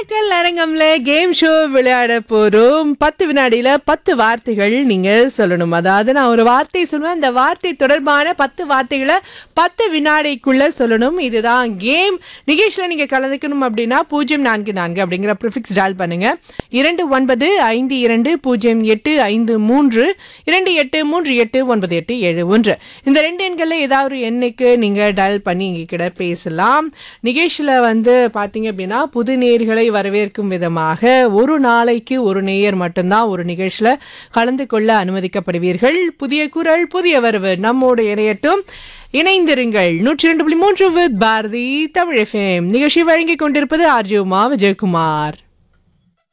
கலக்கல் அரங்கம்ல game show விளையாட போறோம் பத்து வினாடியில பத்து வார்த்தைகள் நீங்க சொல்லணும் அதாவது நான் ஒரு வார்த்தை சொல்லுவேன் அந்த வார்த்தை தொடர்பான பத்து வார்த்தைகளை பத்து வினாடிக்குள்ள சொல்லணும் இதுதான் கேம் நிகழ்ச்சியில நீங்க கலந்துக்கணும் அப்படின்னா பூஜ்ஜியம் நான்கு நான்கு அப்படிங்கிற ப்ரிஃபிக்ஸ் டால் பண்ணுங்க இரண்டு ஒன்பது ஐந்து இரண்டு பூஜ்ஜியம் எட்டு ஐந்து மூன்று இரண்டு எட்டு மூன்று எட்டு ஒன்பது எட்டு ஏழு ஒன்று இந்த ரெண்டு எண்களில் ஏதாவது ஒரு எண்ணுக்கு நீங்கள் டயல் பண்ணி எங்ககிட்ட பேசலாம் நிகழ்ச்சியில் வந்து பார்த்தீங்க அப்படின்னா புது நேயர்களை வரவேற்கும் விதமாக ஒரு நாளைக்கு ஒரு நேயர் மட்டும்தான் ஒரு நிகழ்ச்சியில் கலந்து கொள்ள அனுமதிக்கப்படுவீர்கள் புதிய குரல் புதிய வரவு நம்மோடு இணையட்டும் இணைந்திருங்கள் நூற்றி ரெண்டு புள்ளி மூன்று வித் பாரதி தமிழ் எஃப்எம் நிகழ்ச்சி வழங்கிக் கொண்டிருப்பது ஆர்ஜி உமா விஜயகுமார்